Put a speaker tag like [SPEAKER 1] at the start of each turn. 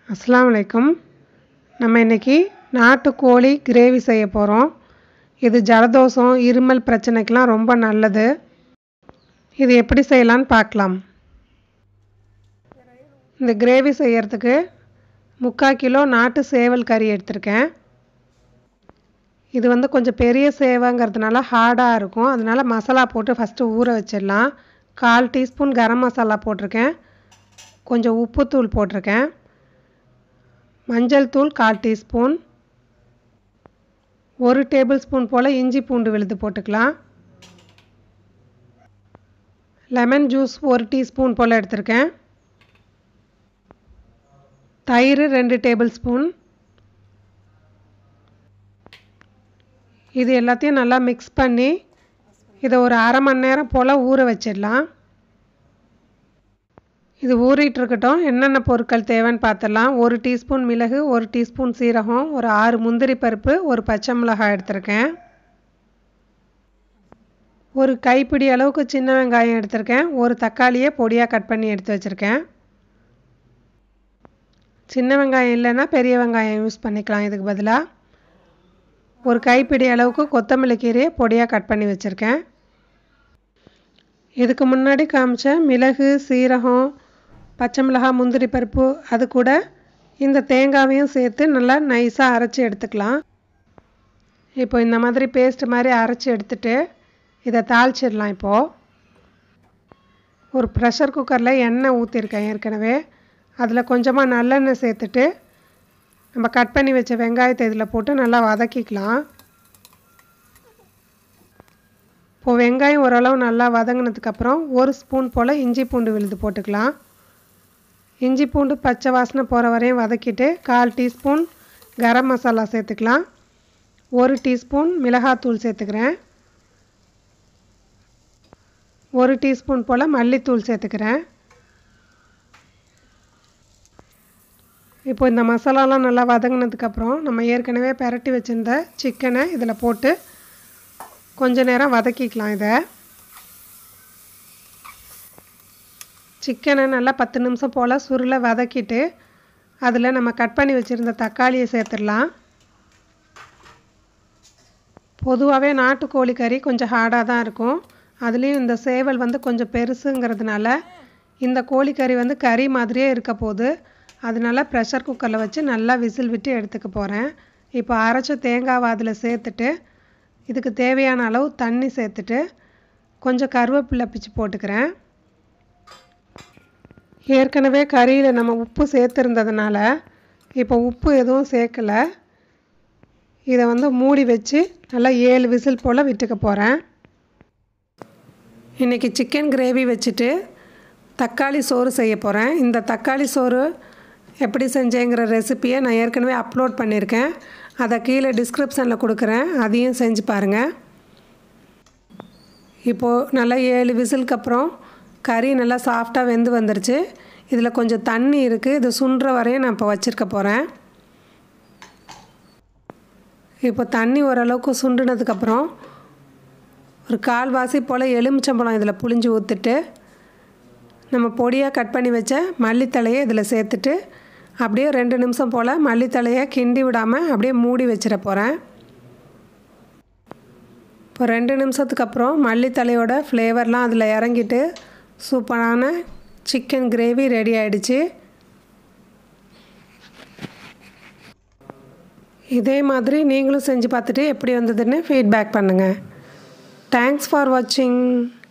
[SPEAKER 1] அஸ்ஸலாமு அலைக்கும் நம்ம இன்றைக்கி நாட்டுக்கோழி கிரேவி செய்ய போகிறோம் இது ஜலதோஷம் இருமல் பிரச்சனைக்கெலாம் ரொம்ப நல்லது இது எப்படி செய்யலான்னு பார்க்கலாம் இந்த கிரேவி செய்யறதுக்கு முக்கால் கிலோ நாட்டு சேவல் கறி எடுத்திருக்கேன் இது வந்து கொஞ்சம் பெரிய சேவைங்கிறதுனால ஹார்டாக இருக்கும் அதனால் மசாலா போட்டு ஃபஸ்ட்டு ஊற வச்சிடலாம் கால் டீஸ்பூன் கரம் மசாலா போட்டிருக்கேன் கொஞ்சம் உப்புத்தூள் போட்டிருக்கேன் மஞ்சள் தூள் கால் டீஸ்பூன் ஒரு டேபிள் ஸ்பூன் போல் இஞ்சி பூண்டு விழுது போட்டுக்கலாம் லெமன் ஜூஸ் ஒரு டீஸ்பூன் போல் எடுத்திருக்கேன் தயிர் ரெண்டு டேபிள் ஸ்பூன் இது எல்லாத்தையும் நல்லா மிக்ஸ் பண்ணி இதை ஒரு அரை மணி நேரம் போல் ஊற வச்சிடலாம் இது ஊறிட்டு இருக்கட்டும் என்னென்ன பொருட்கள் தேவைன்னு பார்த்துடலாம் ஒரு டீஸ்பூன் மிளகு ஒரு டீஸ்பூன் சீரகம் ஒரு ஆறு முந்திரி பருப்பு ஒரு பச்சை மிளகாய் எடுத்திருக்கேன் ஒரு கைப்பிடி அளவுக்கு சின்ன வெங்காயம் எடுத்திருக்கேன் ஒரு தக்காளியை பொடியாக கட் பண்ணி எடுத்து வச்சுருக்கேன் சின்ன வெங்காயம் இல்லைன்னா பெரிய வெங்காயம் யூஸ் பண்ணிக்கலாம் இதுக்கு பதிலாக ஒரு கைப்பிடி அளவுக்கு கொத்தமல்லி கீரையை பொடியாக கட் பண்ணி வச்சுருக்கேன் இதுக்கு முன்னாடி காமிச்ச மிளகு சீரகம் பச்சை மிளகாய் முந்திரி பருப்பு அது கூட இந்த தேங்காவையும் சேர்த்து நல்லா நைஸாக அரைச்சி எடுத்துக்கலாம் இப்போ இந்த மாதிரி பேஸ்ட் மாதிரி அரைச்சி எடுத்துட்டு இதை தாளிச்சிடலாம் இப்போது ஒரு ப்ரெஷர் குக்கரில் எண்ணெய் ஊற்றிருக்கேன் ஏற்கனவே அதில் கொஞ்சமாக நல்லெண்ணெய் சேர்த்துட்டு நம்ம கட் பண்ணி வச்ச வெங்காயத்தை இதில் போட்டு நல்லா வதக்கிக்கலாம் இப்போது வெங்காயம் ஓரளவு நல்லா வதங்கினதுக்கப்புறம் ஒரு ஸ்பூன் போல் இஞ்சி பூண்டு விழுது போட்டுக்கலாம் இஞ்சி பூண்டு பச்சை வாசனை போகிற வரையும் வதக்கிட்டு கால் டீஸ்பூன் கரம் மசாலா சேர்த்துக்கலாம் ஒரு டீஸ்பூன் மிளகாத்தூள் சேர்த்துக்கிறேன் ஒரு டீஸ்பூன் போல் மல்லித்தூள் சேர்த்துக்கிறேன் இப்போ இந்த மசாலாலாம் நல்லா வதங்கினதுக்கப்புறம் நம்ம ஏற்கனவே பெரட்டி வச்சுருந்த சிக்கனை இதில் போட்டு கொஞ்ச நேரம் வதக்கிக்கலாம் இதை சிக்கனை நல்லா பத்து நிமிஷம் போல் சுருளை வதக்கிட்டு அதில் நம்ம கட் பண்ணி வச்சுருந்த தக்காளியை சேர்த்துடலாம் பொதுவாகவே நாட்டுக்கோழி கறி கொஞ்சம் ஹார்டாக தான் இருக்கும் அதுலேயும் இந்த சேவல் வந்து கொஞ்சம் பெருசுங்கிறதுனால இந்த கோழிக்கறி வந்து கறி மாதிரியே இருக்க போகுது அதனால ப்ரெஷர் குக்கரில் வச்சு நல்லா விசில் விட்டு எடுத்துக்க போகிறேன் இப்போ அரைச்ச தேங்காவை அதில் சேர்த்துட்டு இதுக்கு தேவையான அளவு தண்ணி சேர்த்துட்டு கொஞ்சம் கருவேப்பிலை பிச்சு போட்டுக்கிறேன் ஏற்கனவே கறியில் நம்ம உப்பு சேர்த்துருந்ததுனால இப்போ உப்பு எதுவும் சேர்க்கலை இதை வந்து மூடி வச்சு நல்லா ஏழு விசில் போல் விட்டுக்க போகிறேன் இன்றைக்கி சிக்கன் கிரேவி வச்சுட்டு தக்காளி சோறு செய்ய போகிறேன் இந்த தக்காளி சோறு எப்படி செஞ்சேங்கிற ரெசிப்பியை நான் ஏற்கனவே அப்லோட் பண்ணியிருக்கேன் அதை கீழே டிஸ்கிரிப்ஷனில் கொடுக்குறேன் அதையும் செஞ்சு பாருங்கள் இப்போது நல்லா ஏழு விசிலுக்கு அப்புறம் கறி நல்லா சாஃப்டாக வெந்து வந்துருச்சு இதில் கொஞ்சம் தண்ணி இருக்குது இது சுண்டுற வரையும் நான் இப்போ வச்சுருக்க போகிறேன் இப்போ தண்ணி ஓரளவுக்கு சுண்டுனதுக்கப்புறம் ஒரு கால்வாசி போல் எலுமிச்சம்பழம் இதில் புளிஞ்சு ஊற்றிட்டு நம்ம பொடியாக கட் பண்ணி வச்ச மல்லித்தலையை இதில் சேர்த்துட்டு அப்படியே ரெண்டு நிமிஷம் போல் மல்லித்தலையை கிண்டி விடாமல் அப்படியே மூடி வச்சிட போகிறேன் இப்போ ரெண்டு நிமிஷத்துக்கு அப்புறம் மல்லித்தலையோட ஃப்ளேவர்லாம் அதில் இறங்கிட்டு சூப்பரான சிக்கன் கிரேவி ரெடி ஆகிடுச்சு இதே மாதிரி நீங்களும் செஞ்சு பார்த்துட்டு எப்படி வந்ததுன்னு ஃபீட்பேக் பண்ணுங்கள் தேங்க்ஸ் ஃபார் வாட்சிங்